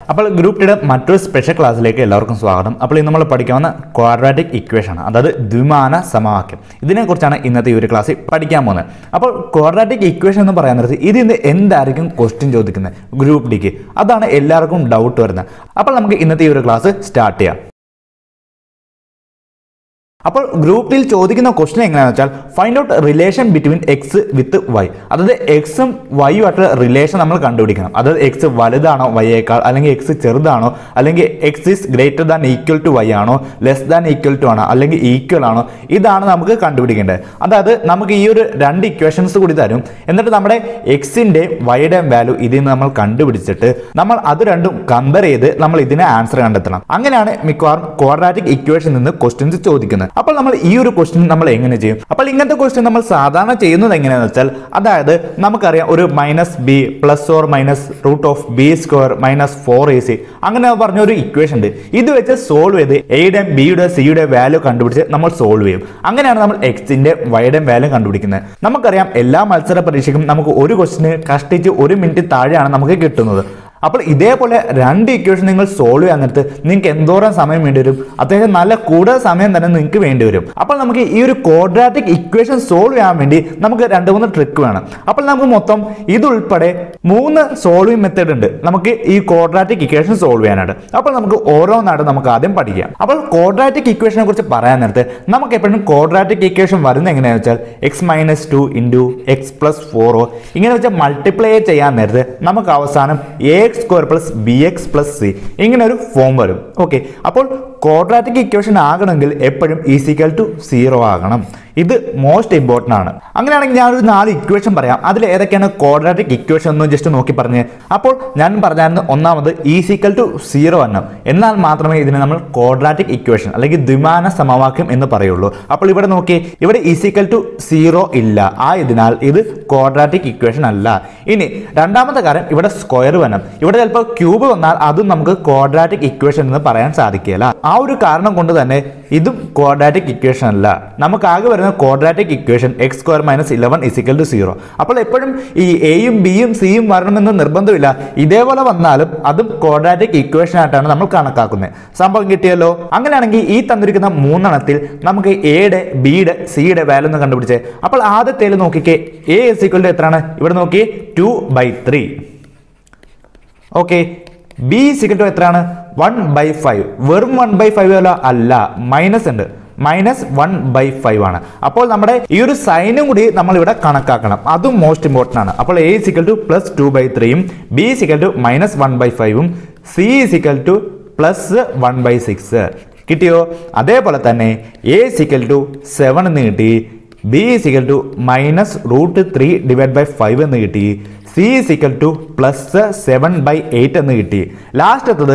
അപ്പോൾ ഗ്രൂപ്പ് ടിയുടെ മറ്റൊരു സ്പെഷ്യൽ ക്ലാസ്സിലേക്ക് എല്ലാവർക്കും സ്വാഗതം അപ്പോൾ ഇന്ന് നമ്മൾ പഠിക്കാവുന്ന ക്വാഡ്രാറ്റിക് ഇക്വേഷൻ ആണ് അതായത് ദ്വിമാന സമവാക്യം ഇതിനെക്കുറിച്ചാണ് ഇന്നത്തെ ഈ ഒരു ക്ലാസ്സിൽ പഠിക്കാൻ പോകുന്നത് അപ്പോൾ ക്വാഡ്രാറ്റിക് ഇക്വേഷൻ എന്ന് പറയാൻ നേരത്ത് ഇതിന് എന്തായിരിക്കും ക്വസ്റ്റ്യൻ ചോദിക്കുന്നത് ഗ്രൂപ്പ് ഡിക്ക് അതാണ് എല്ലാവർക്കും ഡൗട്ട് വരുന്നത് അപ്പോൾ നമുക്ക് ഇന്നത്തെ ഈ ഒരു ക്ലാസ് സ്റ്റാർട്ട് ചെയ്യാം അപ്പോൾ ഗ്രൂപ്പിൽ ചോദിക്കുന്ന ക്വസ്റ്റൻ എങ്ങനെയാണെന്ന് വെച്ചാൽ find out relation between X with Y അതായത് എക്സും വൈയും ആയിട്ടുള്ള റിലേഷൻ നമ്മൾ കണ്ടുപിടിക്കണം അതായത് എക്സ് വലുതാണോ വൈയേക്കാൾ അല്ലെങ്കിൽ എക്സ് ചെറുതാണോ അല്ലെങ്കിൽ X is greater than equal to Y ആണോ ലെസ് ദാൻ ഈക്വൽ ടു ആണോ അല്ലെങ്കിൽ ഈക്വൽ ആണോ ഇതാണ് നമുക്ക് കണ്ടുപിടിക്കേണ്ടത് അതായത് നമുക്ക് ഈ ഒരു രണ്ട് ഇക്വേഷൻസ് കൂടി തരും എന്നിട്ട് നമ്മുടെ എക്സിൻ്റെയും വൈയുടെയും വാല്യൂ ഇതിൽ നിന്ന് നമ്മൾ കണ്ടുപിടിച്ചിട്ട് നമ്മൾ അത് രണ്ടും കമ്പയർ ചെയ്ത് നമ്മൾ ഇതിനെ ആൻസർ കണ്ടെത്തണം അങ്ങനെയാണ് മിക്കവാറും ക്വാഡ്രാറ്റിക് ഇക്വേഷൻ നിന്ന് ക്വസ്റ്റ്യൻസ് ചോദിക്കുന്നത് അപ്പോൾ നമ്മൾ ഈ ഒരു ക്വസ്റ്റ്യൻ നമ്മൾ എങ്ങനെ ചെയ്യും അപ്പോൾ ഇങ്ങനത്തെ ക്വസ്റ്റ്യൻ നമ്മൾ സാധാരണ ചെയ്യുന്നത് എങ്ങനെയാണെന്ന് വെച്ചാൽ അതായത് നമുക്കറിയാം ഒരു minus B plus or minus root of B square minus four A C അങ്ങനെ പറഞ്ഞ ഒരു ഇക്വേഷൻ ഉണ്ട് ഇത് വെച്ച് സോൾവ് ചെയ്ത് എയുടെ ബിയുടെ സിയുടെ വാല്യൂ കണ്ടുപിടിച്ച് നമ്മൾ സോൾവ് ചെയ്യും അങ്ങനെയാണ് നമ്മൾ എക്സിന്റെ വൈയുടെ വാല്യൂ കണ്ടുപിടിക്കുന്നത് നമുക്കറിയാം എല്ലാ മത്സര പരീക്ഷയ്ക്കും നമുക്ക് ഒരു ക്വസ്റ്റിന് കഷ്ടിച്ച് ഒരു മിനിറ്റ് താഴെയാണ് നമുക്ക് കിട്ടുന്നത് അപ്പോൾ ഇതേപോലെ രണ്ട് ഇക്വേഷൻ നിങ്ങൾ സോൾവ് ചെയ്യാൻ നേരത്ത് നിങ്ങൾക്ക് എന്തോരം സമയം വേണ്ടി വരും അത്യാവശ്യം നല്ല കൂടുതൽ സമയം തന്നെ നിങ്ങൾക്ക് വേണ്ടി വരും അപ്പോൾ നമുക്ക് ഈ ഒരു ക്വാഡ്രാറ്റിക് ഇക്വേഷൻ സോൾവ് ചെയ്യാൻ വേണ്ടി നമുക്ക് രണ്ട് മൂന്ന് ട്രിക്ക് വേണം അപ്പോൾ നമുക്ക് മൊത്തം ഇതുൾപ്പെടെ മൂന്ന് സോൾവിങ് മെത്തേഡ് ഉണ്ട് നമുക്ക് ഈ ക്വാഡ്രാറ്റിക് ഇക്വേഷൻ സോൾവ് ചെയ്യാനായിട്ട് അപ്പോൾ നമുക്ക് ഓരോന്നായിട്ട് നമുക്ക് ആദ്യം പഠിക്കാം അപ്പോൾ ക്വാഡ്രാറ്റിക് ഇക്വേഷനെ കുറിച്ച് പറയാൻ നേരത്തെ നമുക്ക് എപ്പോഴും ക്വാഡ്രാറ്റിക് ഇക്വേഷൻ വരുന്നത് എങ്ങനെയാണെന്ന് വെച്ചാൽ X minus two into X plus ഫോറോ ഇങ്ങനെ വെച്ചാൽ മൾട്ടിപ്ലൈ ചെയ്യാൻ നേരത്തെ നമുക്ക് അവസാനം A X square plus B X plus C ഇങ്ങനെ ഒരു ഫോം വരും ഓക്കെ അപ്പോൾ ക്വാഡ്രാറ്റിക് ഇക്വേഷൻ ആകണമെങ്കിൽ എപ്പോഴും ഈസിക്കൽ ടു സീറോ ആകണം ഇത് മോസ്റ്റ് ഇമ്പോർട്ടൻ്റ് ആണ് അങ്ങനെയാണെങ്കിൽ ഞാനൊരു നാല് ഇക്വേഷൻ പറയാം അതിൽ ഏതൊക്കെയാണ് ക്വാഡ്രാറ്റിക് ഇക്വേഷൻ എന്ന് ജസ്റ്റ് നോക്കി പറഞ്ഞ് അപ്പോൾ ഞാൻ പറഞ്ഞായിരുന്നു ഒന്നാമത് ഈസിക്കൽ ടു സീറോ എണ്ണം എന്നാൽ മാത്രമേ ഇതിനെ നമ്മൾ ക്വാഡ്രാറ്റിക് ഇക്വേഷൻ അല്ലെങ്കിൽ ദ്വിമാന സമവാക്യം എന്ന് പറയുള്ളൂ അപ്പോൾ ഇവിടെ നോക്കി ഇവിടെ ഈസിക്കൽ ടു സീറോ ഇല്ല ആയതിനാൽ ഇത് ക്വാഡ്രാറ്റിക് ഇക്വേഷൻ അല്ല ഇനി രണ്ടാമത്തെ കാര്യം ഇവിടെ സ്ക്വയർ വരണം ഇവിടെ ചിലപ്പോൾ ക്യൂബ് വന്നാൽ അതും നമുക്ക് ക്വാഡ്രാറ്റിക് ഇക്വേഷൻ എന്ന് പറയാൻ സാധിക്കില്ല ആ ഒരു കാരണം കൊണ്ട് തന്നെ ഇതും ക്വാഡ്രാറ്റിക് ഇക്വേഷൻ അല്ല നമുക്ക് ആകെ വരുന്ന quadratic equation X square minus eleven is equal to zero അപ്പോൾ എപ്പോഴും ഈ എയും ബിയും സിയും വരണമെന്ന് നിർബന്ധമില്ല ഇതേപോലെ വന്നാലും അതും ക്വാഡ്രാറ്റിക് ഇക്വേഷൻ ആയിട്ടാണ് നമ്മൾ കണക്കാക്കുന്നത് സംഭവം കിട്ടിയല്ലോ അങ്ങനെയാണെങ്കിൽ ഈ തന്നിരിക്കുന്ന മൂന്നെണ്ണത്തിൽ നമുക്ക് എയുടെ ബിയുടെ സിയുടെ വാല്യൂ ഒന്ന് കണ്ടുപിടിച്ചേ അപ്പോൾ ആദ്യത്തേൽ നോക്കിക്കേ എ ഇസ് ഈക്വൽ ടു എത്രയാണ് ഇവിടെ നോക്കി two by three okay B is equal to എത്രയാണ് വൺ ബൈ ഫൈവ് വെറും വൺ ബൈ ഫൈവ് അല്ല അല്ല മൈനസ് ഉണ്ട് മൈനസ് വൺ ബൈ ഫൈവ് ആണ് അപ്പോൾ നമ്മുടെ ഈ ഒരു സൈനും കൂടി നമ്മൾ ഇവിടെ കണക്കാക്കണം അതും മോസ്റ്റ് ഇമ്പോർട്ടൻ്റ് ആണ് അപ്പോൾ A is equal to plus two by ത്രീയും B is equal to minus one by ഫൈവും C is equal to plus one by six കിട്ടിയോ അതേപോലെ തന്നെ എ സിക്കൽ ടു സെവൻ എന്ന് കിട്ടി B is equal to minus root three divide by five എന്ന് കിട്ടി C is equal to plus seven by eight എന്ന് കിട്ടി ലാസ്റ്റ് എത്തത്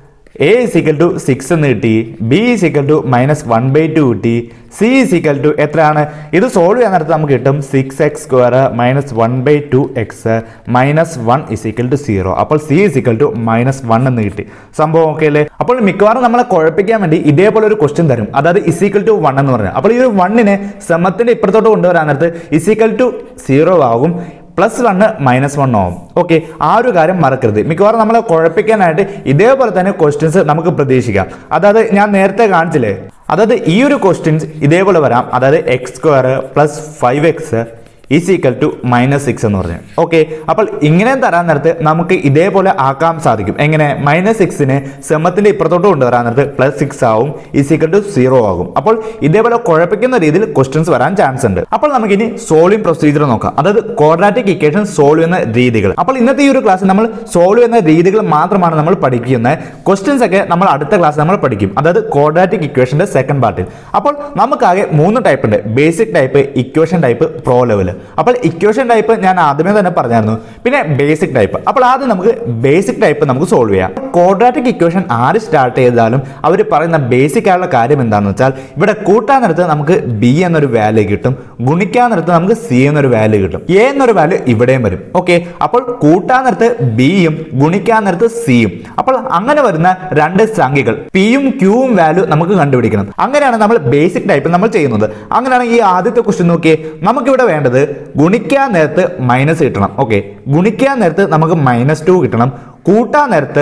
എ സിക്കൽ ടു സിക്സ് എന്ന് കിട്ടി B is equal to minus one by two കിട്ടി സി സിക്കൽ ടു എത്രയാണ് ഇത് സോൾവ് ചെയ്യാൻ നേരത്ത് നമുക്ക് കിട്ടും six X square minus one by two X minus one is equal to zero അപ്പോൾ C is equal to minus one എന്ന് കിട്ടി സംഭവം ഓക്കെ അല്ലേ അപ്പോൾ മിക്കവാറും നമ്മളെ കുഴപ്പിക്കാൻ വേണ്ടി ഇതേപോലെ ഒരു ക്വസ്റ്റ്യൻ തരും അതായത് ഇസിക്കൽ ടു വൺ എന്ന് പറഞ്ഞാൽ അപ്പോൾ ഈ ഒരു വണ്ണിനെ സമത്തിന്റെ ഇപ്പുറത്തോട്ട് കൊണ്ടുവരാൻ നേരത്ത് ഇസിക്കൽ ടു സീറോ ആകും പ്ലസ് വണ്ണ് മൈനസ് വൺ ആവും ഓക്കെ ആ ഒരു കാര്യം മറക്കരുത് മിക്കവാറും നമ്മളെ കുഴപ്പിക്കാനായിട്ട് ഇതേപോലെ തന്നെ ക്വസ്റ്റ്യൻസ് നമുക്ക് പ്രതീക്ഷിക്കാം അതായത് ഞാൻ നേരത്തെ കാണിച്ചില്ലേ അതായത് ഈ ഒരു ക്വസ്റ്റ്യൻസ് ഇതേപോലെ വരാം അതായത് X square plus five X is equal to minus six എന്ന് പറഞ്ഞു ഓക്കെ അപ്പോൾ ഇങ്ങനെ തരാൻ നേരത്ത് നമുക്ക് ഇതേപോലെ ആക്കാൻ സാധിക്കും എങ്ങനെ മൈനസ് സിക്സിന് സെമത്തിന്റെ ഇപ്പുറത്തോട്ട് കൊണ്ടുവരാൻ നേരത്ത് പ്ലസ് സിക്സ് ആവും ഈസ് ഈക്വൽ ടു സീറോ ആകും അപ്പോൾ ഇതേപോലെ കുഴപ്പിക്കുന്ന രീതിയിൽ ക്വസ്റ്റ്യൻസ് വരാൻ ചാൻസ് ഉണ്ട് അപ്പോൾ നമുക്ക് ഇനി സോൾവിംഗ് പ്രൊസീജിയർ നോക്കാം അതായത് ക്വാഡ്രാറ്റിക് ഇക്വേഷൻ സോൾവ് ചെയ്യുന്ന രീതികൾ അപ്പോൾ ഇന്നത്തെ ഈ ഒരു ക്ലാസ്സിൽ നമ്മൾ സോൾവ് ചെയ്യുന്ന രീതികൾ മാത്രമാണ് നമ്മൾ പഠിക്കുന്നത് ക്വസ്റ്റ്യൻസ് ഒക്കെ നമ്മൾ അടുത്ത ക്ലാസ് നമ്മൾ പഠിക്കും അതായത് ക്വാഡ്രാറ്റിക് ഇക്വേഷന്റെ സെക്കൻഡ് പാർട്ടിൽ അപ്പോൾ നമുക്കാകെ മൂന്ന് ടൈപ്പ് ഉണ്ട് basic type equation type pro level അപ്പോൾ ഇക്വേഷൻ ടൈപ്പ് ഞാൻ ആദ്യമേ തന്നെ പറഞ്ഞായിരുന്നു പിന്നെ ബേസിക് ടൈപ്പ് അപ്പോൾ ആദ്യം നമുക്ക് ബേസിക് ടൈപ്പ് നമുക്ക് സോൾവ് ചെയ്യാം ക്വാഡ്രാറ്റിക് ഇക്വേഷൻ ആര് സ്റ്റാർട്ട് ചെയ്താലും അവർ പറയുന്ന ബേസിക് ആയുള്ള കാര്യം എന്താണെന്ന് വെച്ചാൽ ഇവിടെ കൂട്ടാൻ നേരത്ത് നമുക്ക് ബി എന്നൊരു വാല്യൂ കിട്ടും ഗുണിക്കാൻ നേരത്ത് നമുക്ക് സി എന്നൊരു വാല്യൂ കിട്ടും എ എന്നൊരു വാല്യൂ ഇവിടെയും വരും ഓക്കെ അപ്പോൾ കൂട്ടാൻ നേരത്ത് ബിയും ഗുണിക്കാൻ നേരത്ത് സിയും അപ്പോൾ അങ്ങനെ വരുന്ന രണ്ട് സംഖ്യകൾ പിയും ക്യൂവും വാല്യൂ നമുക്ക് കണ്ടുപിടിക്കണം അങ്ങനെയാണ് നമ്മൾ ബേസിക് ടൈപ്പ് നമ്മൾ ചെയ്യുന്നത് അങ്ങനെയാണ് ഈ ആദ്യത്തെ ക്വസ്റ്റ്യൻ നോക്കിയേ നമുക്കിവിടെ വേണ്ടത് ഗുണിക്കാൻ നേരത്ത് മൈനസ് കിട്ടണം ഓക്കെ ഗുണിക്കാൻ നേരത്ത് നമുക്ക് മൈനസ് ടു കിട്ടണം കൂട്ടാൻ നേരത്ത്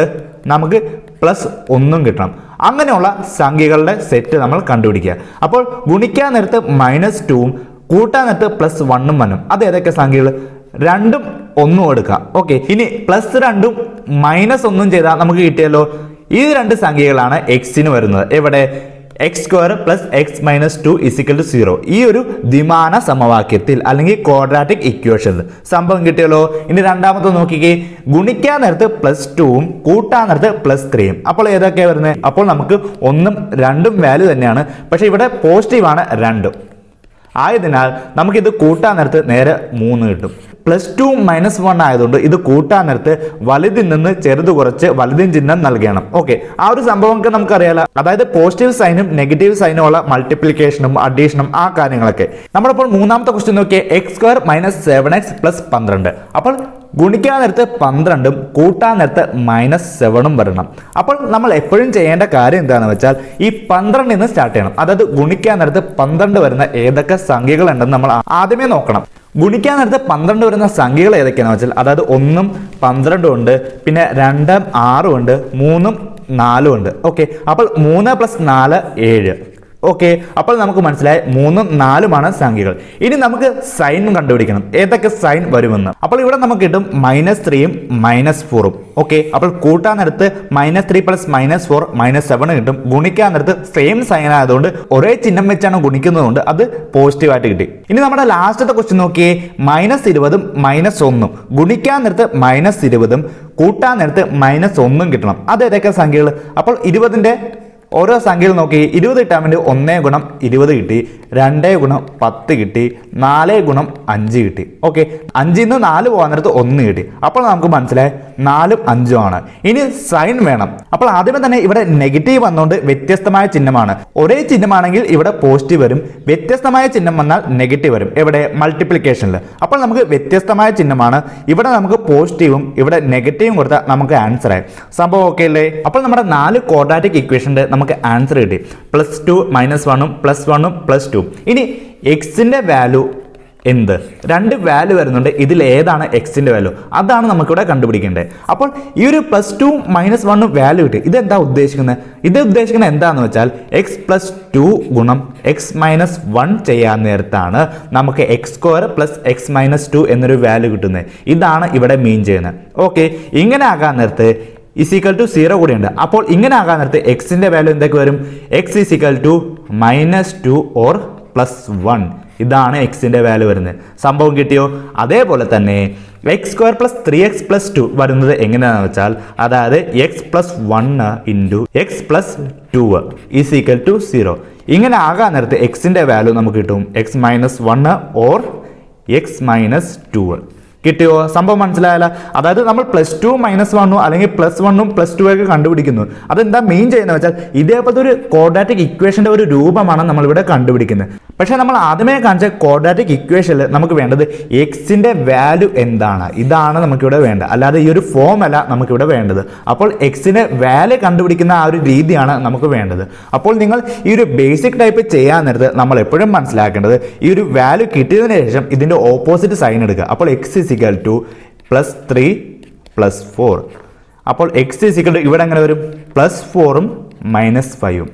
നമുക്ക് പ്ലസ് ഒന്നും കിട്ടണം അങ്ങനെയുള്ള സംഖ്യകളുടെ സെറ്റ് നമ്മൾ കണ്ടുപിടിക്കുക അപ്പോൾ ഗുണിക്കാൻ നേരത്ത് മൈനസ് ടൂവും കൂട്ടാൻ നേരത്ത് പ്ലസ് വണ്ണും വന്നും അത് ഏതൊക്കെ സംഖ്യകൾ രണ്ടും ഒന്നും എടുക്കാം ഓക്കെ ഇനി പ്ലസ് രണ്ടും മൈനസ് ഒന്നും ചെയ്താൽ നമുക്ക് കിട്ടിയല്ലോ ഈ രണ്ട് സംഖ്യകളാണ് എക്സിന് വരുന്നത് എവിടെ X square plus X minus two is equal to zero ഈ ഒരു ദ്വിമാന സമവാക്യത്തിൽ അല്ലെങ്കിൽ ക്വാഡ്രാറ്റിക് ഇക്വേഷൻ സംഭവം കിട്ടിയല്ലോ ഇനി രണ്ടാമത്തെ നോക്കിക്കേ ഗുണിക്കാൻ നേരത്ത് പ്ലസ് ടുവും കൂട്ടാൻ നേരത്ത് പ്ലസ് ത്രീയും അപ്പോൾ ഏതൊക്കെയാണ് വരുന്നത് അപ്പോൾ നമുക്ക് ഒന്നും രണ്ടും വാല്യൂ തന്നെയാണ് പക്ഷേ ഇവിടെ പോസിറ്റീവ് ആണ് രണ്ടും ആയതിനാൽ നമുക്കിത് കൂട്ടാൻ നേരത്ത് നേരെ മൂന്ന് കിട്ടും പ്ലസ് ടു മൈനസ് വൺ ആയതുകൊണ്ട് ഇത് കൂട്ടാൻ നേരത്ത് വലുതിൽ നിന്ന് ചെറുത് കുറച്ച് വലുതിൻ ചിഹ്നം നൽകണം ഓക്കെ ആ ഒരു സംഭവമൊക്കെ നമുക്കറിയാലോ അതായത് പോസിറ്റീവ് സൈനും നെഗറ്റീവ് സൈനും ഉള്ള മൾട്ടിപ്ലിക്കേഷനും അഡീഷനും ആ കാര്യങ്ങളൊക്കെ നമ്മളിപ്പോൾ മൂന്നാമത്തെ ക്വസ്റ്റ്യൻ നോക്കിയേ X square minus seven X plus പന്ത്രണ്ട് അപ്പോൾ ഗുണിക്കാൻ നേരത്ത് പന്ത്രണ്ടും കൂട്ടാൻ നേരത്ത് മൈനസ് സെവനും വരണം അപ്പോൾ നമ്മൾ എപ്പോഴും ചെയ്യേണ്ട കാര്യം എന്താണെന്ന് വെച്ചാൽ ഈ പന്ത്രണ്ടിൽ നിന്ന് സ്റ്റാർട്ട് ചെയ്യണം അതായത് ഗുണിക്കാൻ നേരത്ത് പന്ത്രണ്ട് വരുന്ന ഏതൊക്കെ സംഖ്യകളുണ്ടെന്ന് നമ്മൾ ആദ്യമേ നോക്കണം ഗുണിക്കാൻ നേരത്ത് പന്ത്രണ്ട് വരുന്ന സംഖ്യകൾ ഏതൊക്കെയാണെന്ന് വെച്ചാൽ അതായത് ഒന്നും പന്ത്രണ്ടും ഉണ്ട് പിന്നെ രണ്ടും ആറും ഉണ്ട് മൂന്നും നാലും ഉണ്ട് ഓക്കെ അപ്പോൾ മൂന്ന് പ്ലസ് നാല് ഏഴ് ഓക്കെ അപ്പോൾ നമുക്ക് മനസ്സിലായി മൂന്നും നാലുമാണ് സംഖ്യകൾ ഇനി നമുക്ക് സൈൻ കണ്ടുപിടിക്കണം ഏതൊക്കെ സൈൻ വരുമെന്ന് അപ്പോൾ ഇവിടെ നമുക്ക് കിട്ടും മൈനസ് ത്രീയും മൈനസ് ഫോറും ഓക്കെ അപ്പോൾ കൂട്ടാൻ നേരത്ത് minus three plus minus four minus seven കിട്ടും ഗുണിക്കാൻ നേരത്ത് സെയിം സൈൻ ആയതുകൊണ്ട് ഒരേ ചിഹ്നം വെച്ചാണ് ഗുണിക്കുന്നതുകൊണ്ട് അത് പോസിറ്റീവ് ആയിട്ട് കിട്ടി ഇനി നമ്മുടെ ലാസ്റ്റത്തെ ക്വസ്റ്റ്യൻ നോക്കിയേ മൈനസ് ഇരുപതും മൈനസ് ഒന്നും ഗുണിക്കാൻ നേരത്ത് മൈനസ് ഇരുപതും കൂട്ടാൻ നേരത്ത് മൈനസ് ഒന്നും കിട്ടണം അത് ഏതൊക്കെ സംഖ്യകൾ അപ്പോൾ ഇരുപതിന്റെ ഓരോ സംഖ്യയിൽ നോക്കി ഇരുപത് കിട്ടാൻ വേണ്ടി ഒന്നേ ഗുണം ഇരുപത് കിട്ടി രണ്ടേ ഗുണം പത്ത് കിട്ടി നാലേ ഗുണം അഞ്ച് കിട്ടി ഓക്കെ അഞ്ചിൽ നിന്ന് നാല് പോകാൻ നേരത്ത് ഒന്ന് കിട്ടി അപ്പോൾ നമുക്ക് മനസ്സിലായി നാലും അഞ്ചും ആണ് ഇനി സൈൻ വേണം അപ്പോൾ ആദ്യമേ തന്നെ ഇവിടെ നെഗറ്റീവ് വന്നുകൊണ്ട് വ്യത്യസ്തമായ ചിഹ്നമാണ് ഒരേ ചിഹ്നമാണെങ്കിൽ ഇവിടെ പോസിറ്റീവ് വരും വ്യത്യസ്തമായ ചിഹ്നം വന്നാൽ നെഗറ്റീവ് വരും എവിടെ മൾട്ടിപ്ലിക്കേഷനിൽ അപ്പോൾ നമുക്ക് വ്യത്യസ്തമായ ചിഹ്നമാണ് ഇവിടെ നമുക്ക് പോസിറ്റീവും ഇവിടെ നെഗറ്റീവും കൊടുത്താൽ നമുക്ക് ആൻസർ ആയി സംഭവം ഓക്കെ അല്ലേ അപ്പോൾ നമ്മുടെ നാല് ക്വാഡ്രാറ്റിക് ഇക്വേഷൻ്റെ നമുക്ക് ആൻസർ കിട്ടി പ്ലസ് ടു മൈനസ് വണ്ണും പ്ലസ് വണ്ണും പ്ലസ് ടു ഇനി എക്സിൻ്റെ വാല്യൂ എന്ത് രണ്ട് വാല്യൂ വരുന്നുണ്ട് ഇതിൽ ഏതാണ് എക്സിൻ്റെ വാല്യൂ അതാണ് നമുക്കിവിടെ കണ്ടുപിടിക്കേണ്ടത് അപ്പോൾ ഈ ഒരു പ്ലസ് ടു മൈനസ് വണ്ണും വാല്യൂ കിട്ടി ഇതെന്താ ഉദ്ദേശിക്കുന്നത് ഇത് ഉദ്ദേശിക്കുന്നത് എന്താണെന്ന് വെച്ചാൽ എക്സ് പ്ലസ് ടു ഗുണം എക്സ് മൈനസ് വൺ ചെയ്യാൻ നേരത്താണ് നമുക്ക് X square plus X minus two എന്നൊരു വാല്യൂ കിട്ടുന്നത് ഇതാണ് ഇവിടെ മീൻ ചെയ്യുന്നത് ഓക്കെ ഇങ്ങനെ ആകാൻ നേരത്ത് ഇസിക്കൽ ടു സീറോ കൂടിയുണ്ട് അപ്പോൾ ഇങ്ങനെ ആകാൻ നേരത്ത് എക്സിന്റെ വാല്യൂ എന്തൊക്കെ വരും x is equal to minus two or plus one ഇതാണ് എക്സിന്റെ വാല്യൂ വരുന്നത് സംഭവം കിട്ടിയോ അതേപോലെ തന്നെ x square plus three x plus two വരുന്നത് എങ്ങനെയാണെന്ന് വെച്ചാൽ അതായത് x plus one into X plus two is equal to zero ഇങ്ങനെ ആകാൻ നേരത്ത് എക്സിന്റെ വാല്യൂ നമുക്ക് കിട്ടും x minus one or x minus two കിട്ടിയോ സംഭവം മനസ്സിലായല്ല അതായത് നമ്മൾ പ്ലസ് ടു മൈനസ് വണ്ണും അല്ലെങ്കിൽ പ്ലസ് വണ്ണും പ്ലസ് ടു ഒക്കെ കണ്ടുപിടിക്കുന്നു അതെന്താ മെയിൻ ചെയ്യുന്നത് വെച്ചാൽ ഇതേപോലത്തെ ഒരു ക്വാഡ്രാറ്റിക് ഇക്വേഷന്റെ ഒരു രൂപമാണ് നമ്മളിവിടെ കണ്ടുപിടിക്കുന്നത് പക്ഷേ നമ്മൾ ആദ്യമേ കാണിച്ച ക്വാഡ്രാറ്റിക് ഇക്വേഷനിൽ നമുക്ക് വേണ്ടത് എക്സിന്റെ വാല്യൂ എന്താണ് ഇതാണ് നമുക്കിവിടെ വേണ്ടത് അല്ലാതെ ഈ ഒരു ഫോം അല്ല നമുക്കിവിടെ വേണ്ടത് അപ്പോൾ എക്സിന്റെ വാല്യൂ കണ്ടുപിടിക്കുന്ന ആ ഒരു രീതിയാണ് നമുക്ക് വേണ്ടത് അപ്പോൾ നിങ്ങൾ ഈ ഒരു ബേസിക് ടൈപ്പ് ചെയ്യാൻ നേരത്ത് നമ്മൾ എപ്പോഴും മനസ്സിലാക്കേണ്ടത് ഈ ഒരു വാല്യൂ കിട്ടിയതിന് ശേഷം ഇതിന്റെ ഓപ്പോസിറ്റ് സൈൻ എടുക്കുക അപ്പോൾ x is equal to plus three plus four അപ്പോൾ എക്സ് ഇസിക്കൽ ടു ഇവിടെ എങ്ങനെ വരും പ്ലസ് ഫോറും മൈനസ് ഫൈവും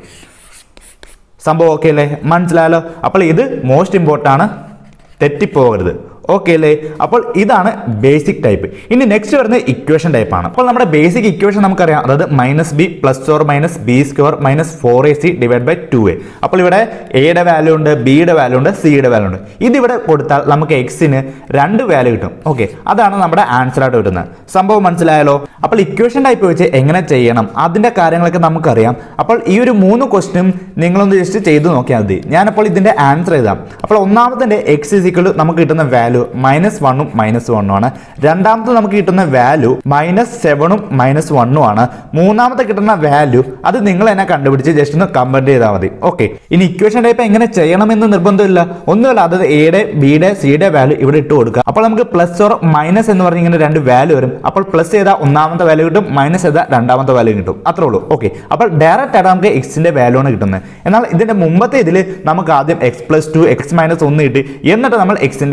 സംഭവം ഓക്കെ അല്ലേ മനസ്സിലായല്ലോ അപ്പോൾ ഇത് മോസ്റ്റ് ഇമ്പോർട്ടൻ്റ് ആണ് തെറ്റിപ്പോകരുത് ഓക്കെ അല്ലേ അപ്പോൾ ഇതാണ് ബേസിക് ടൈപ്പ് ഇനി നെക്സ്റ്റ് വരുന്ന ഇക്വേഷൻ ടൈപ്പ് ആണ് അപ്പോൾ നമ്മുടെ ബേസിക് ഇക്വേഷൻ നമുക്കറിയാം അതായത് minus B plus or minus b square minus four A c divide by two a അപ്പോൾ ഇവിടെ എയുടെ വാല്യൂ ഉണ്ട് ബിയുടെ വാല്യൂ ഉണ്ട് സിയുടെ വാല്യൂ ഉണ്ട് ഇതിവിടെ കൊടുത്താൽ നമുക്ക് എക്സിന് രണ്ട് വാല്യൂ കിട്ടും ഓക്കെ അതാണ് നമ്മുടെ ആൻസർ ആയിട്ട് വരുന്നത് സംഭവം മനസ്സിലായാലോ അപ്പോൾ ഇക്വേഷൻ ടൈപ്പ് വെച്ച് എങ്ങനെ ചെയ്യണം അതിന്റെ കാര്യങ്ങളൊക്കെ നമുക്കറിയാം അപ്പോൾ ഈ ഒരു മൂന്ന് ക്വസ്റ്റിനും നിങ്ങളൊന്ന് ജസ്റ്റ് ചെയ്തു നോക്കിയാൽ മതി ഞാനപ്പോൾ ഇതിന്റെ ആൻസർ എഴുതാം അപ്പോൾ ഒന്നാമത്തെ എക്സ് ഇസിക്വൽ നമുക്ക് കിട്ടുന്ന വാല്യൂ മൈനസ് വണ്ണും മൈനസ് വണ്ണും ആണ് രണ്ടാമത്തെ നമുക്ക് കിട്ടുന്ന വാല്യൂ മൈനസ് സെവനും മൈനസ് വണ്ണും ആണ് മൂന്നാമത്തെ കിട്ടുന്ന വാല്യൂ അത് നിങ്ങൾ തന്നെ കണ്ടുപിടിച്ച് ജസ്റ്റ് ഒന്ന് കമ്പയർ ചെയ്താൽ മതി ഓക്കെ ഇനി ഇക്വേഷൻ ടൈപ്പ് എങ്ങനെ ചെയ്യണമെന്ന് നിർബന്ധമില്ല ഒന്നുമില്ല അതായത് എയുടെ ബിയുടെ സിയുടെ വാല്യൂ ഇവിടെ ഇട്ട് കൊടുക്കുക അപ്പോൾ നമുക്ക് പ്ലസ് ഓർ മൈനസ് എന്ന് പറഞ്ഞ് ഇങ്ങനെ രണ്ട് വാല്യൂ വരും അപ്പോൾ പ്ലസ് ചെയ്താൽ ഒന്നാമത്തെ വാല്യൂ കിട്ടും മൈനസ് ചെയ്താൽ രണ്ടാമത്തെ വാല്യൂ കിട്ടും അത്രേ ഉള്ളൂ ഓക്കെ അപ്പോൾ ഡയറക്റ്റ് ആയിട്ട് നമുക്ക് എക്സിന്റെ വാല്യൂ ആണ് കിട്ടുന്നത് എന്നാൽ ഇതിന്റെ മുമ്പത്തെ ഇതിൽ നമുക്ക് ആദ്യം x plus two X minus ഒന്ന് കിട്ടി എന്നിട്ട് നമ്മൾ എക്സിന്റെ വാല്യൂ കണ്ടുപിടിക്കും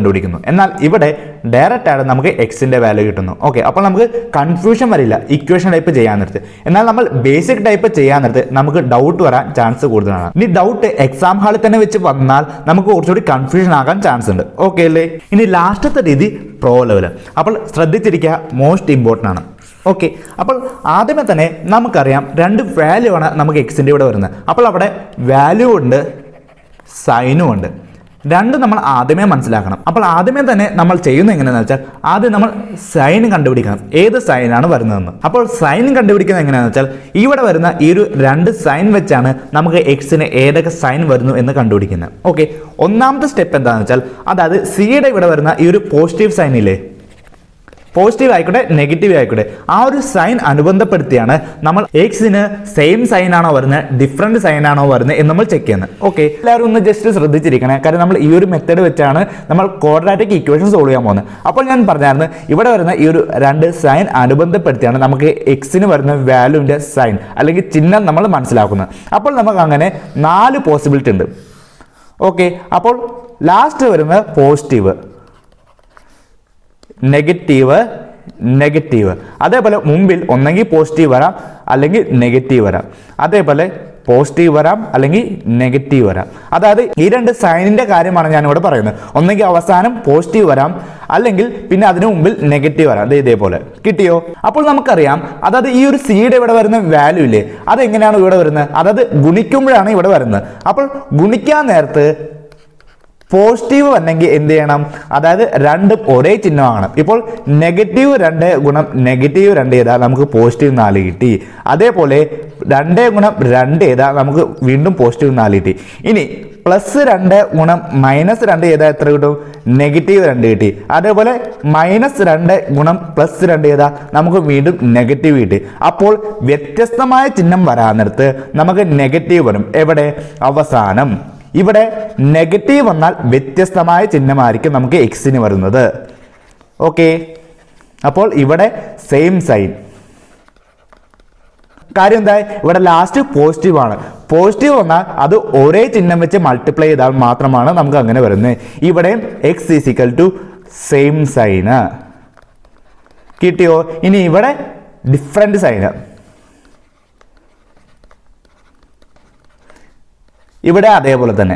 കണ്ടുപിടിക്കുന്നു എന്നാൽ ഇവിടെ ഡയറക്റ്റ് ആയിട്ട് നമുക്ക് എക്സിന്റെ വാല്യൂ കിട്ടുന്നു ഓക്കെ അപ്പോൾ നമുക്ക് കൺഫ്യൂഷൻ വരില്ല ഇക്വേഷൻ ടൈപ്പ് ചെയ്യാൻ നേരത്ത് എന്നാൽ നമ്മൾ ബേസിക് ടൈപ്പ് ചെയ്യാൻ നേരത്ത് നമുക്ക് ഡൗട്ട് വരാൻ ചാൻസ് കൂടുതലാണ് ഇനി ഡൗട്ട് എക്സാം ഹാളിൽ തന്നെ വെച്ച് വന്നാൽ നമുക്ക് കുറച്ചുകൂടി കൺഫ്യൂഷൻ ആകാൻ ചാൻസ് ഉണ്ട് ഓക്കെ അല്ലേ ഇനി ലാസ്റ്റത്തെ രീതി പ്രോ ലെവൽ അപ്പോൾ ശ്രദ്ധിച്ചിരിക്കുക മോസ്റ്റ് ഇമ്പോർട്ടൻ്റ് ആണ് ഓക്കെ അപ്പോൾ ആദ്യമേ തന്നെ നമുക്കറിയാം രണ്ട് വാല്യൂ ആണ് നമുക്ക് എക്സിൻ്റെ ഇവിടെ വരുന്നത് അപ്പോൾ അവിടെ വാല്യൂ ഉണ്ട് സൈനും ഉണ്ട് രണ്ടും നമ്മൾ ആദ്യമേ മനസ്സിലാക്കണം അപ്പോൾ ആദ്യമേ തന്നെ നമ്മൾ ചെയ്യുന്നത് എങ്ങനെയാണെന്ന് വെച്ചാൽ ആദ്യം നമ്മൾ സൈൻ കണ്ടുപിടിക്കണം ഏത് സൈനാണ് വരുന്നതെന്ന് അപ്പോൾ സൈൻ കണ്ടുപിടിക്കുന്നത് എങ്ങനെയാണെന്ന് വെച്ചാൽ ഇവിടെ വരുന്ന ഈ ഒരു രണ്ട് സൈൻ വെച്ചാണ് നമുക്ക് എക്സിന് ഏതൊക്കെ സൈൻ വരുന്നു എന്ന് കണ്ടുപിടിക്കുന്നത് ഓക്കെ ഒന്നാമത്തെ സ്റ്റെപ്പ് എന്താണെന്ന് വെച്ചാൽ അതായത് സിയുടെ ഇവിടെ വരുന്ന ഈ ഒരു പോസിറ്റീവ് സൈൻ ഇല്ലേ പോസിറ്റീവ് ആയിക്കോട്ടെ നെഗറ്റീവ് ആയിക്കോട്ടെ ആ ഒരു സൈൻ അനുബന്ധപ്പെടുത്തിയാണ് നമ്മൾ എക്സിന് സെയിം സൈൻ ആണോ വരുന്നത് ഡിഫറെന്റ് സൈൻ ആണോ വരുന്നത് എന്ന് നമ്മൾ ചെക്ക് ചെയ്യുന്നത് ഓക്കെ എല്ലാവരും ഒന്ന് ജസ്റ്റ് ശ്രദ്ധിച്ചിരിക്കണേ കാരണം നമ്മൾ ഈ ഒരു മെത്തേഡ് വെച്ചാണ് നമ്മൾ ക്വാഡ്രാറ്റിക് ഇക്വേഷൻ സോൾവ് ചെയ്യാൻ പോകുന്നത് അപ്പോൾ ഞാൻ പറഞ്ഞായിരുന്നു ഇവിടെ വരുന്ന ഈ ഒരു രണ്ട് സൈൻ അനുബന്ധപ്പെടുത്തിയാണ് നമുക്ക് എക്സിന് വരുന്ന വാല്യൂവിൻ്റെ സൈൻ അല്ലെങ്കിൽ ചിഹ്നം നമ്മൾ മനസ്സിലാക്കുന്നത് അപ്പോൾ നമുക്ക് അങ്ങനെ നാല് പോസിബിലിറ്റി ഉണ്ട് ഓക്കെ അപ്പോൾ ലാസ്റ്റ് വരുന്നത് പോസിറ്റീവ് നെഗറ്റീവ് നെഗറ്റീവ് അതേപോലെ മുമ്പിൽ ഒന്നെങ്കിൽ പോസിറ്റീവ് വരാം അല്ലെങ്കിൽ നെഗറ്റീവ് വരാം അതേപോലെ പോസിറ്റീവ് വരാം അല്ലെങ്കിൽ നെഗറ്റീവ് വരാം അതായത് ഈ രണ്ട് സൈനിന്റെ കാര്യമാണ് ഞാൻ ഇവിടെ പറയുന്നത് ഒന്നെങ്കിൽ അവസാനം പോസിറ്റീവ് വരാം അല്ലെങ്കിൽ പിന്നെ അതിനു മുമ്പിൽ നെഗറ്റീവ് വരാം ദേ ഇതേപോലെ കിട്ടിയോ അപ്പോൾ നമുക്കറിയാം അതായത് ഈ ഒരു സിയുടെ ഇവിടെ വരുന്ന വാല്യൂ ഇല്ലേ അതെങ്ങനെയാണ് ഇവിടെ വരുന്നത് അതായത് ഗുണിക്കുമ്പോഴാണ് ഇവിടെ വരുന്നത് അപ്പോൾ ഗുണിക്കാൻ നേരത്ത് പോസിറ്റീവ് വന്നെങ്കിൽ എന്ത് ചെയ്യണം അതായത് രണ്ടും ഒരേ ചിഹ്നമാണ് ഇപ്പോൾ നെഗറ്റീവ് രണ്ട് ഗുണം നെഗറ്റീവ് രണ്ട് ചെയ്താൽ നമുക്ക് പോസിറ്റീവ് നാല് കിട്ടി അതേപോലെ രണ്ട് ഗുണം രണ്ട് ചെയ്താൽ നമുക്ക് വീണ്ടും പോസിറ്റീവ് നാല് കിട്ടി ഇനി പ്ലസ് രണ്ട് ഗുണം മൈനസ് രണ്ട് ചെയ്താൽ എത്ര കിട്ടും നെഗറ്റീവ് രണ്ട് കിട്ടി അതേപോലെ മൈനസ് രണ്ട് ഗുണം പ്ലസ് രണ്ട് ചെയ്താൽ നമുക്ക് വീണ്ടും നെഗറ്റീവ് കിട്ടി അപ്പോൾ വ്യത്യസ്തമായ ചിഹ്നം വരാൻ നേരത്ത് നമുക്ക് നെഗറ്റീവ് വരും എവിടെ അവസാനം ഇവിടെ നെഗറ്റീവ് വന്നാൽ വ്യത്യസ്തമായ ചിഹ്നമായിരിക്കും നമുക്ക് എക്സിന് വരുന്നത് ഓക്കെ അപ്പോൾ ഇവിടെ സെയിം സൈൻ കാര്യം എന്താ ഇവിടെ ലാസ്റ്റ് പോസിറ്റീവ് ആണ് പോസിറ്റീവ് വന്നാൽ അത് ഒരേ ചിഹ്നം വെച്ച് മൾട്ടിപ്ലൈ ചെയ്താൽ മാത്രമാണ് നമുക്ക് അങ്ങനെ വരുന്നത് ഇവിടെയും x is equal to same sign കിട്ടിയോ ഇനി ഇവിടെ ഡിഫറെന്റ് സൈന് ഇവിടെ അതേപോലെ തന്നെ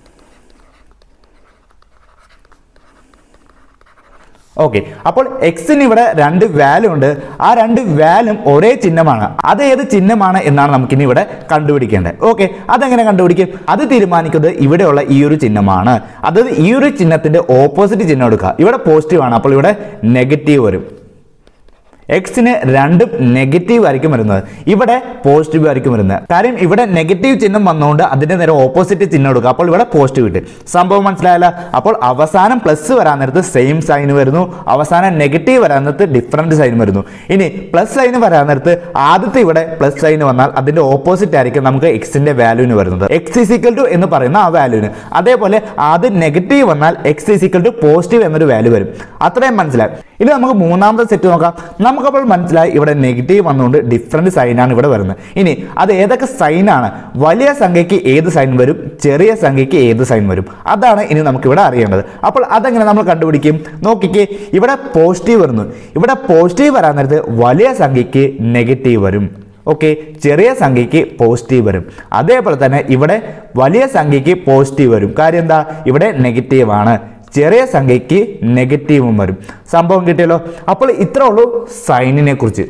ഓക്കെ അപ്പോൾ എക്സിന് ഇവിടെ രണ്ട് വാല്യൂ ഉണ്ട് ആ രണ്ട് വാല്യൂം ഒരേ ചിഹ്നമാണ് അത് ഏത് ചിഹ്നമാണ് എന്നാണ് നമുക്കിനി ഇവിടെ കണ്ടുപിടിക്കേണ്ടത് ഓക്കെ അതെങ്ങനെ കണ്ടുപിടിക്കും അത് തീരുമാനിക്കുന്നത് ഇവിടെയുള്ള ഈ ഒരു ചിഹ്നമാണ് അതായത് ഈ ഒരു ചിഹ്നത്തിന്റെ ഓപ്പോസിറ്റ് ചിഹ്നം എടുക്കുക ഇവിടെ പോസിറ്റീവ് ആണ് അപ്പോൾ ഇവിടെ നെഗറ്റീവ് വരും എക്സിന് രണ്ടും നെഗറ്റീവ് ആയിരിക്കും വരുന്നത് ഇവിടെ പോസിറ്റീവ് ആയിരിക്കും വരുന്നത് കാര്യം ഇവിടെ നെഗറ്റീവ് ചിഹ്നം വന്നുകൊണ്ട് അതിന്റെ നേരെ ഓപ്പോസിറ്റ് ചിഹ്നം എടുക്കുക അപ്പോൾ ഇവിടെ പോസിറ്റീവ് കിട്ടും സംഭവം മനസ്സിലായല്ല അപ്പോൾ അവസാനം പ്ലസ് വരാൻ നേരത്ത് സെയിം സൈൻ വരുന്നു അവസാനം നെഗറ്റീവ് വരാൻ നേരത്ത് ഡിഫറെന്റ് സൈൻ വരുന്നു ഇനി പ്ലസ് സൈൻ വരാൻ നേരത്ത് ആദ്യത്തെ ഇവിടെ പ്ലസ് സൈൻ വന്നാൽ അതിന്റെ ഓപ്പോസിറ്റ് ആയിരിക്കും നമുക്ക് എക്സിന്റെ വാല്യൂന് വരുന്നത് എക്സ് ഇസിക്കൽ ടു എന്ന് പറയുന്ന ആ വാല്യൂന് അതേപോലെ ആദ്യം നെഗറ്റീവ് വന്നാൽ എക്സ് ഇസിക്കൽ ടു പോസിറ്റീവ് എന്നൊരു വാല്യൂ വരും അത്രയും മനസ്സിലായി ഇനി നമുക്ക് മൂന്നാമത്തെ സെറ്റ് നോക്കാം നമുക്കപ്പോൾ മനസ്സിലായി ഇവിടെ നെഗറ്റീവ് വന്നുകൊണ്ട് ഡിഫറെന്റ് സൈനാണ് ഇവിടെ വരുന്നത് ഇനി അത് ഏതൊക്കെ സൈനാണ് വലിയ സംഖ്യയ്ക്ക് ഏത് സൈൻ വരും ചെറിയ സംഖ്യയ്ക്ക് ഏത് സൈൻ വരും അതാണ് ഇനി നമുക്ക് ഇവിടെ അറിയേണ്ടത് അപ്പോൾ അതെങ്ങനെ നമ്മൾ കണ്ടുപിടിക്കും നോക്കിക്കേ ഇവിടെ പോസിറ്റീവ് വരുന്നു ഇവിടെ പോസിറ്റീവ് വരാൻ നേരത്ത് വലിയ സംഖ്യയ്ക്ക് നെഗറ്റീവ് വരും ഓക്കെ ചെറിയ സംഖ്യയ്ക്ക് പോസിറ്റീവ് വരും അതേപോലെ തന്നെ ഇവിടെ വലിയ സംഖ്യയ്ക്ക് പോസിറ്റീവ് വരും കാര്യം എന്താ ഇവിടെ നെഗറ്റീവ് ആണ് ചെറിയ സംഖ്യയ്ക്ക് നെഗറ്റീവും വരും സംഭവം കിട്ടിയല്ലോ അപ്പോൾ ഇത്രേ ഉള്ളൂ സൈനിനെ കുറിച്ച്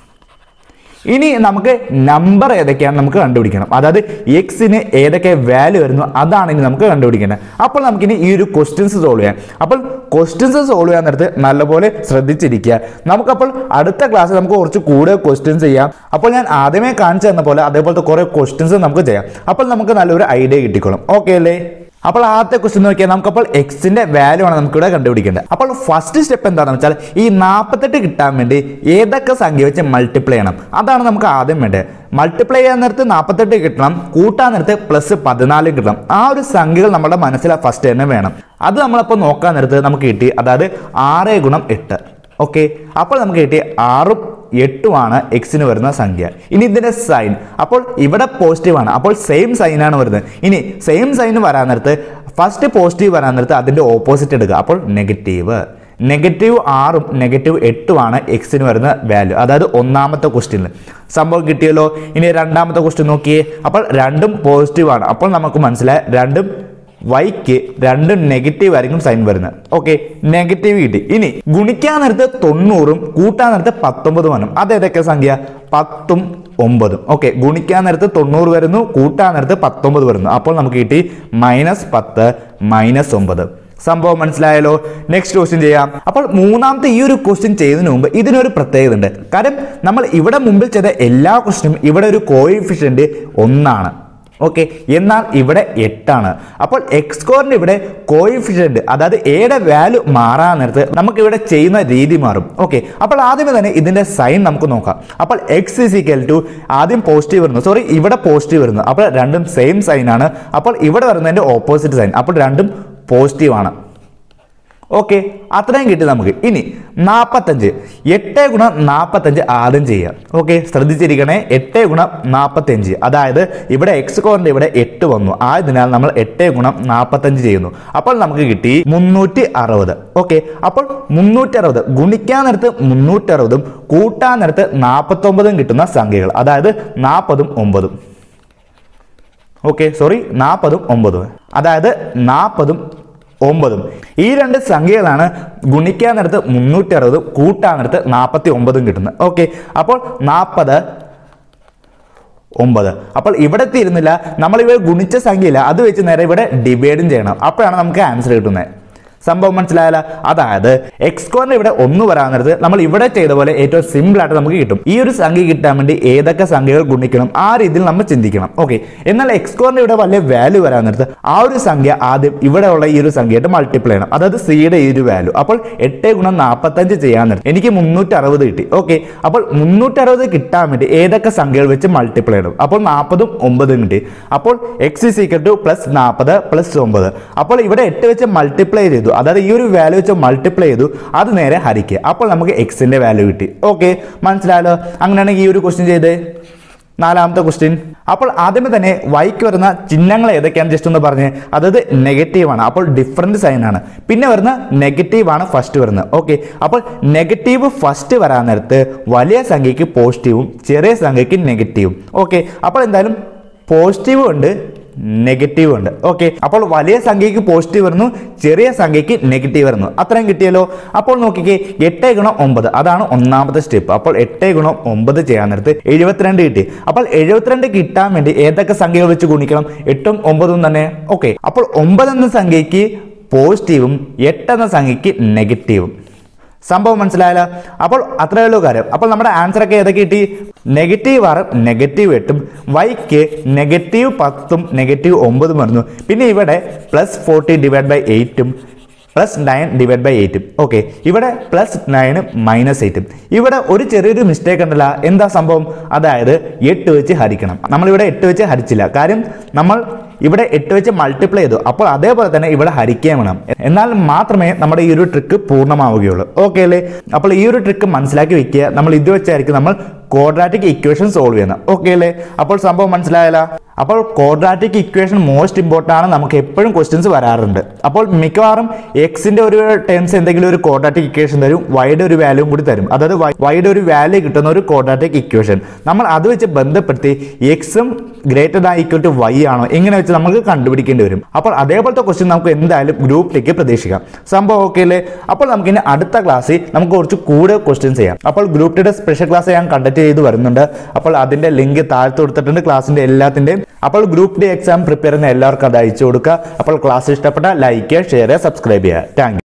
ഇനി നമുക്ക് നമ്പർ ഏതൊക്കെയാണ് നമുക്ക് കണ്ടുപിടിക്കണം അതായത് എക്സിന് ഏതൊക്കെ വാല്യൂ വരുന്നു അതാണ് ഇനി നമുക്ക് കണ്ടുപിടിക്കേണ്ടത് അപ്പോൾ നമുക്കിനി ഈ ഒരു ക്വസ്റ്റ്യൻസ് സോൾവ് ചെയ്യാം അപ്പോൾ ക്വസ്റ്റ്യൻസ് സോൾവ് ചെയ്യാൻ നേരത്ത് നല്ലപോലെ ശ്രദ്ധിച്ചിരിക്കുക നമുക്കപ്പോൾ അടുത്ത ക്ലാസ്സിൽ നമുക്ക് കുറച്ച് കൂടുതൽ ക്വസ്റ്റ്യൻസ് ചെയ്യാം അപ്പോൾ ഞാൻ ആദ്യമേ കാണിച്ചു തന്ന പോലെ അതേപോലത്തെ കുറേ ക്വസ്റ്റ്യൻസ് നമുക്ക് ചെയ്യാം അപ്പോൾ നമുക്ക് നല്ലൊരു ഐഡിയ കിട്ടിക്കോളും ഓക്കെ അല്ലേ അപ്പോൾ ആദ്യത്തെ ക്വസ്റ്റ്യൻ നോക്കിയാൽ നമുക്കപ്പോൾ എക്സിന്റെ വാല്യൂ ആണ് നമുക്കിവിടെ കണ്ടുപിടിക്കേണ്ടത് അപ്പോൾ ഫസ്റ്റ് സ്റ്റെപ്പ് എന്താണെന്ന് വെച്ചാൽ ഈ നാൽപ്പത്തെട്ട് കിട്ടാൻ വേണ്ടി ഏതൊക്കെ സംഖ്യ വെച്ച് മൾട്ടിപ്ലൈ ചെയ്യണം അതാണ് നമുക്ക് ആദ്യം വേണ്ടത് മൾട്ടിപ്ലൈ ചെയ്യാൻ നേരത്ത് നാൽപ്പത്തെട്ട് കിട്ടണം കൂട്ടാൻ നേരത്ത് പ്ലസ് പതിനാല് കിട്ടണം ആ ഒരു സംഖ്യകൾ നമ്മുടെ മനസ്സിൽ ഫസ്റ്റ് തന്നെ വേണം അത് നമ്മളപ്പോൾ നോക്കാൻ നേരത്ത് നമുക്ക് കിട്ടി അതായത് ആറ് ഗുണം എട്ട് ഓക്കെ അപ്പോൾ നമുക്ക് കിട്ടി ആറും എട്ടുമാണ് എക്സിന് വരുന്ന സംഖ്യ ഇനി ഇതിന്റെ സൈൻ അപ്പോൾ ഇവിടെ പോസിറ്റീവ് ആണ് അപ്പോൾ സെയിം സൈൻ ആണ് വരുന്നത് ഇനി സെയിം സൈൻ വരാൻ നേരത്ത് ഫസ്റ്റ് പോസിറ്റീവ് വരാൻ നേരത്ത് അതിൻ്റെ ഓപ്പോസിറ്റ് എടുക്കുക അപ്പോൾ നെഗറ്റീവ് നെഗറ്റീവ് ആറും നെഗറ്റീവ് എട്ടുമാണ് എക്സിന് വരുന്ന വാല്യൂ അതായത് ഒന്നാമത്തെ ക്വസ്റ്റ്യനിൽ സംഭവം കിട്ടിയല്ലോ ഇനി രണ്ടാമത്തെ ക്വസ്റ്റ്യൻ നോക്കിയേ അപ്പോൾ രണ്ടും പോസിറ്റീവ് ആണ് അപ്പോൾ നമുക്ക് മനസ്സിലായി രണ്ടും വൈക്ക് രണ്ടും നെഗറ്റീവ് ആയിരിക്കും സൈൻ വരുന്നത് ഓക്കെ നെഗറ്റീവ് കിട്ടി ഇനി ഗുണിക്കാൻ നേരത്ത് തൊണ്ണൂറും കൂട്ടാൻ നേരത്ത് പത്തൊമ്പതും വരും അത് ഏതൊക്കെ സംഖ്യ പത്തും ഒമ്പതും ഓക്കെ ഗുണിക്കാൻ നേരത്ത് തൊണ്ണൂറ് വരുന്നു കൂട്ടാൻ നേരത്ത് പത്തൊമ്പത് വരുന്നു അപ്പോൾ നമുക്ക് കിട്ടി മൈനസ് പത്ത് മൈനസ് ഒമ്പത് സംഭവം മനസ്സിലായല്ലോ നെക്സ്റ്റ് ക്വസ്റ്റ്യൻ ചെയ്യാം അപ്പോൾ മൂന്നാമത്തെ ഈ ഒരു ക്വസ്റ്റ്യൻ ചെയ്യുന്നതിന് മുമ്പ് ഇതിനൊരു പ്രത്യേകത ഉണ്ട് കാര്യം നമ്മൾ ഇവിടെ മുമ്പിൽ ചെയ്ത എല്ലാ ക്വസ്റ്റ്യനും ഇവിടെ ഒരു കോയിഫിഷ്യന്റ് ഒന്നാണ് ഓക്കെ എന്നാൽ ഇവിടെ എട്ടാണ് അപ്പോൾ എക്സ് സ്കോറിന്റെ ഇവിടെ കോയിഫിഷ്യന്റ് അതായത് എയുടെ വാല്യൂ മാറാൻ നേരത്ത് നമുക്ക് ഇവിടെ ചെയ്യുന്ന രീതി മാറും ഓക്കെ അപ്പോൾ ആദ്യമേ തന്നെ ഇതിന്റെ സൈൻ നമുക്ക് നോക്കാം അപ്പോൾ എക്സ് ഇസ് ഈക്വൽ ടു ആദ്യം പോസിറ്റീവ് വരുന്നു സോറി ഇവിടെ പോസിറ്റീവ് വരുന്നു അപ്പോൾ രണ്ടും സെയിം സൈൻ ആണ് അപ്പോൾ ഇവിടെ വരുന്നതിന്റെ ഓപ്പോസിറ്റ് സൈൻ അപ്പോൾ രണ്ടും പോസിറ്റീവ് ആണ് ഓക്കെ അത്രയും കിട്ടി നമുക്ക് ഇനി നാൽപ്പത്തഞ്ച് എട്ട് ഗുണം നാൽപ്പത്തഞ്ച് ആദ്യം ചെയ്യാം ഓക്കെ ശ്രദ്ധിച്ചിരിക്കണേ എട്ട് ഗുണം നാൽപ്പത്തഞ്ച് അതായത് ഇവിടെ എക്സ് കോറിന്റെ ഇവിടെ എട്ട് വന്നു ആയതിനാൽ നമ്മൾ എട്ട് ഗുണം നാൽപ്പത്തഞ്ച് ചെയ്യുന്നു അപ്പോൾ നമുക്ക് കിട്ടി മുന്നൂറ്റി അറുപത് ഓക്കെ അപ്പോൾ മുന്നൂറ്റി അറുപത് ഗുണിക്കാൻ നേരത്ത് മുന്നൂറ്റി അറുപതും കൂട്ടാൻ നേരത്ത് നാൽപ്പത്തൊമ്പതും കിട്ടുന്ന സംഖ്യകൾ അതായത് നാൽപ്പതും ഒമ്പതും ഓക്കെ സോറി നാൽപ്പതും ഒമ്പതും അതായത് നാൽപ്പതും ഒമ്പതും ഈ രണ്ട് സംഖ്യകളാണ് ഗുണിക്കാൻ നേരത്ത് മുന്നൂറ്റി അറുപതും കൂട്ടാൻ നേരത്ത് നാൽപ്പത്തി ഒമ്പതും കിട്ടുന്നത് ഓക്കെ അപ്പോൾ നാൽപ്പത് ഒമ്പത് അപ്പോൾ ഇവിടെ തീരുന്നില്ല നമ്മൾ ഇവിടെ ഗുണിച്ച സംഖ്യയില്ല അത് വെച്ച് നേരെ ഇവിടെ ഡിവൈഡും ചെയ്യണം അപ്പോഴാണ് നമുക്ക് ആൻസർ കിട്ടുന്നത് സംഭവം മനസ്സിലായാല അതായത് എക്സ് സ്കോറിന് ഇവിടെ ഒന്ന് വരാൻ നേരത്ത് നമ്മൾ ഇവിടെ ചെയ്ത പോലെ ഏറ്റവും സിമ്പിൾ ആയിട്ട് നമുക്ക് കിട്ടും ഈ ഒരു സംഖ്യ കിട്ടാൻ വേണ്ടി ഏതൊക്കെ സംഖ്യകൾ ഗുണിക്കണം ആ രീതിയിൽ നമ്മൾ ചിന്തിക്കണം ഓക്കെ എന്നാൽ എക്സ് സ്കോറിന് ഇവിടെ വലിയ വാല്യൂ വരാൻ നേരത്ത് ആ ഒരു സംഖ്യ ആദ്യം ഇവിടെ ഉള്ള ഈ ഒരു സംഖ്യയായിട്ട് മൾട്ടിപ്ലൈ ചെയ്യണം അതായത് സിയുടെ ഈ ഒരു വാല്യൂ അപ്പോൾ എട്ട് ഗുണം നാൽപ്പത്തഞ്ച് ചെയ്യാൻ നേരം എനിക്ക് മുന്നൂറ്റി അറുപത് കിട്ടി ഓക്കെ അപ്പോൾ മുന്നൂറ്റി അറുപത് കിട്ടാൻ വേണ്ടി ഏതൊക്കെ സംഖ്യകൾ വെച്ച് മൾട്ടിപ്ലൈ ചെയ്യണം അപ്പോൾ നാൽപ്പതും ഒമ്പതും കിട്ടി അപ്പോൾ x is equal to plus നാൽപ്പത് പ്ലസ് ഒമ്പത് അപ്പോൾ ഇവിടെ എട്ട് വെച്ച് മൾട്ടിപ്ലൈ ചെയ്തു അതായത് ഈ ഒരു വാല്യൂ വെച്ച് മൾട്ടിപ്ലൈ ചെയ്തു അത് നേരെ ഹരിക്കുക അപ്പോൾ നമുക്ക് എക്സിന്റെ വാല്യൂ കിട്ടി ഓക്കെ മനസ്സിലായല്ലോ അങ്ങനെയാണെങ്കിൽ ഈ ഒരു ക്വസ്റ്റ്യൻ ചെയ്തേ നാലാമത്തെ ക്വസ്റ്റ്യൻ അപ്പോൾ ആദ്യമേ തന്നെ വൈക്ക് വരുന്ന ചിഹ്നങ്ങൾ ഏതൊക്കെയാണ് ജസ്റ്റ് ഒന്ന് പറഞ്ഞ് അതായത് നെഗറ്റീവ് ആണ് അപ്പോൾ ഡിഫറൻറ്റ് സൈൻ ആണ് പിന്നെ വരുന്ന നെഗറ്റീവ് ആണ് ഫസ്റ്റ് വരുന്നത് ഓക്കെ അപ്പോൾ നെഗറ്റീവ് ഫസ്റ്റ് വരാൻ നേരത്ത് വലിയ സംഖ്യയ്ക്ക് പോസിറ്റീവും ചെറിയ സംഖ്യയ്ക്ക് നെഗറ്റീവും ഓക്കെ അപ്പോൾ എന്തായാലും പോസിറ്റീവ് ഉണ്ട് നെഗറ്റീവ് ഉണ്ട് ഓക്കെ അപ്പോൾ വലിയ സംഖ്യയ്ക്ക് പോസിറ്റീവ് വരുന്നു ചെറിയ സംഖ്യയ്ക്ക് നെഗറ്റീവ് വരുന്നു അത്രയും കിട്ടിയല്ലോ അപ്പോൾ നോക്കിക്കേ എട്ട് ഗുണം ഒമ്പത് അതാണ് ഒന്നാമത്തെ സ്റ്റെപ്പ് അപ്പോൾ എട്ട് ഗുണം ഒമ്പത് ചെയ്യാൻ നേരത്ത് എഴുപത്തിരണ്ട് കിട്ടി അപ്പോൾ എഴുപത്തിരണ്ട് കിട്ടാൻ വേണ്ടി ഏതൊക്കെ സംഖ്യകൾ വെച്ച് ഗുണിക്കണം എട്ടും ഒമ്പതും തന്നെ ഓക്കെ അപ്പോൾ ഒമ്പത് എന്ന സംഖ്യയ്ക്ക് പോസിറ്റീവും എട്ട് എന്ന സംഖ്യയ്ക്ക് നെഗറ്റീവും സംഭവം മനസ്സിലായല്ലോ അപ്പോൾ അത്രയേ ഉള്ളൂ കാര്യം അപ്പോൾ നമ്മുടെ ആൻസർ ഒക്കെ ഏതൊക്കെ കിട്ടി നെഗറ്റീവ് ആറും നെഗറ്റീവ് എട്ടും വൈക്ക് നെഗറ്റീവ് പത്തും നെഗറ്റീവ് ഒമ്പതും വരുന്നു പിന്നെ ഇവിടെ പ്ലസ് ഫോർട്ടി ഡിവൈഡ് ബൈ എയ്റ്റും പ്ലസ് നയൻ ഡിവൈഡ് ബൈ എയ്റ്റും ഓക്കെ ഇവിടെ പ്ലസ് നയനും മൈനസ് എയ്റ്റും ഇവിടെ ഒരു ചെറിയൊരു മിസ്റ്റേക്ക് ഉണ്ടല്ല എന്താ സംഭവം അതായത് എട്ട് വെച്ച് ഹരിക്കണം നമ്മളിവിടെ എട്ട് വെച്ച് ഹരിച്ചില്ല കാര്യം നമ്മൾ ഇവിടെ എട്ട് വെച്ച് മൾട്ടിപ്ലൈ ചെയ്തു അപ്പോൾ അതേപോലെ തന്നെ ഇവിടെ ഹരിക്കുകയും വേണം എന്നാൽ മാത്രമേ നമ്മുടെ ഈ ഒരു ട്രിക്ക് പൂർണ്ണമാവുകയുള്ളൂ ഓക്കെ അല്ലേ അപ്പോൾ ഈ ഒരു ട്രിക്ക് മനസ്സിലാക്കി വെക്കുക നമ്മൾ ഇത് വെച്ചായിരിക്കും നമ്മൾ ക്വാഡ്രാറ്റിക് ഇക്വേഷൻ സോൾവ് ചെയ്യുന്നത് ഓക്കെ അല്ലേ അപ്പോൾ സംഭവം മനസ്സിലായല്ല അപ്പോൾ ക്വാഡ്രാറ്റിക് ഇക്വേഷൻ മോസ്റ്റ് ഇമ്പോർട്ടൻ്റ് ആണ് നമുക്ക് എപ്പോഴും ക്വസ്റ്റ്യൻസ് വരാറുണ്ട് അപ്പോൾ മിക്കവാറും എക്സിന്റെ ഒരു ടേംസ് എന്തെങ്കിലും ഒരു ക്വാഡ്രാറ്റിക് ഇക്വേഷൻ തരും വൈഡ് ഒരു വാല്യൂം കൂടി തരും അതായത് വൈഡ് ഒരു വാല്യൂ കിട്ടുന്ന ഒരു ക്വാഡ്രാറ്റിക് ഇക്വേഷൻ നമ്മൾ അത് വെച്ച് ബന്ധപ്പെടുത്തി എക്സും greater than equal to Y ആണോ ഇങ്ങനെ വെച്ച് നമുക്ക് കണ്ടുപിടിക്കേണ്ടി വരും അപ്പോൾ അതേപോലത്തെ ക്വസ്റ്റ്യൻ നമുക്ക് എന്തായാലും ഗ്രൂപ്പിലേക്ക് പ്രതീക്ഷിക്കാം സംഭവം ഓക്കെ അല്ലേ അപ്പോൾ നമുക്ക് ഇനി അടുത്ത ക്ലാസ്സിൽ നമുക്ക് കുറച്ച് കൂടുതൽ ക്വസ്റ്റ്യൻസ് ചെയ്യാം അപ്പോൾ ഗ്രൂപ്പ് ടിയുടെ സ്പെഷ്യൽ ക്ലാസ് ഞാൻ കണ്ടക്ട് ചെയ്ത് വരുന്നുണ്ട് അപ്പോൾ അതിന്റെ ലിങ്ക് താഴ്ത്തു കൊടുത്തിട്ടുണ്ട് ക്ലാസ്സിന്റെ എല്ലാത്തിന്റെയും അപ്പോൾ ഗ്രൂപ്പ് ഡി എക്സാം പ്രിപ്പയർ ചെയ്യുന്ന എല്ലാവർക്കും അത് അയച്ചു കൊടുക്കുക അപ്പോൾ ക്ലാസ് ഇഷ്ടപ്പെട്ട ലൈക്ക് ഷെയർ സബ്സ്ക്രൈബ് ചെയ്യുക താങ്ക്